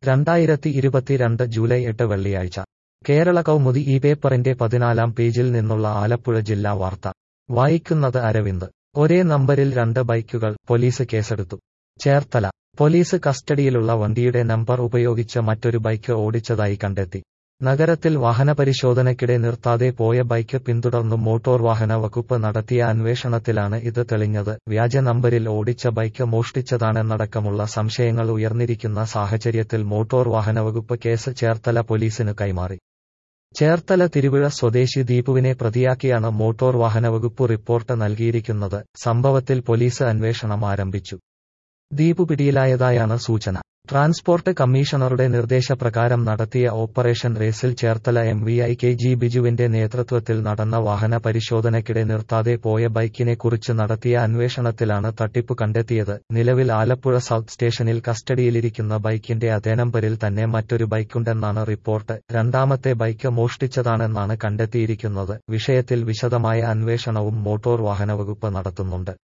രണ്ടായിരത്തി ഇരുപത്തിരണ്ട് ജൂലൈ എട്ട് വെള്ളിയാഴ്ച കേരള കൗമുദി ഈ പേപ്പറിന്റെ പതിനാലാം പേജിൽ നിന്നുള്ള ആലപ്പുഴ ജില്ലാ വാർത്ത വായിക്കുന്നത് അരവിന്ദ് ഒരേ നമ്പരിൽ രണ്ട് ബൈക്കുകൾ പോലീസ് കേസെടുത്തു ചേർത്തല പോലീസ് കസ്റ്റഡിയിലുള്ള വണ്ടിയുടെ നമ്പർ ഉപയോഗിച്ച് മറ്റൊരു ബൈക്ക് ഓടിച്ചതായി കണ്ടെത്തി നഗരത്തിൽ വാഹനപരിശോധനയ്ക്കിടെ നിർത്താതെ പോയ ബൈക്ക് പിന്തുടർന്നു മോട്ടോർ വാഹന വകുപ്പ് നടത്തിയ അന്വേഷണത്തിലാണ് ഇത് തെളിഞ്ഞത് വ്യാജ നമ്പരിൽ ഓടിച്ച ബൈക്ക് മോഷ്ടിച്ചതാണെന്നടക്കമുള്ള സംശയങ്ങൾ ഉയർന്നിരിക്കുന്ന സാഹചര്യത്തിൽ മോട്ടോർ വാഹന വകുപ്പ് കേസ് ചേർത്തല പോലീസിനു കൈമാറി ചേർത്തല തിരുവിഴ സ്വദേശി ദീപുവിനെ പ്രതിയാക്കിയാണ് മോട്ടോർ വാഹന വകുപ്പ് റിപ്പോർട്ട് നൽകിയിരിക്കുന്നത് സംഭവത്തിൽ പോലീസ് അന്വേഷണം ആരംഭിച്ചു ദീപു പിടിയിലായതായാണ് സൂചന ട്രാൻസ്പോർട്ട് കമ്മീഷണറുടെ നിർദ്ദേശപ്രകാരം നടത്തിയ ഓപ്പറേഷൻ റേസിൽ Cherthala M V I K G ബിജുവിന്റെ നേതൃത്വത്തിൽ നടന്ന വാഹന പരിശോധനയ്ക്കിടെ നിർത്താതെ പോയ ബൈക്കിനെ കുറിച്ച് നടത്തിയ അന്വേഷണത്തിലാണ് തട്ടിപ്പ് കണ്ടെത്തിയത് നിലവിൽ ആലപ്പുഴ സൗത്ത് സ്റ്റേഷനിൽ കസ്റ്റഡിയിലിരിക്കുന്ന ബൈക്കിന്റെ അതേ നമ്പരിൽ തന്നെ മറ്റൊരു ബൈക്കുണ്ടെന്നാണ് റിപ്പോർട്ട് രണ്ടാമത്തെ ബൈക്ക് മോഷ്ടിച്ചതാണെന്നാണ് കണ്ടെത്തിയിരിക്കുന്നത് വിഷയത്തിൽ വിശദമായ അന്വേഷണവും മോട്ടോർ വാഹന വകുപ്പ് നടത്തുന്നുണ്ട്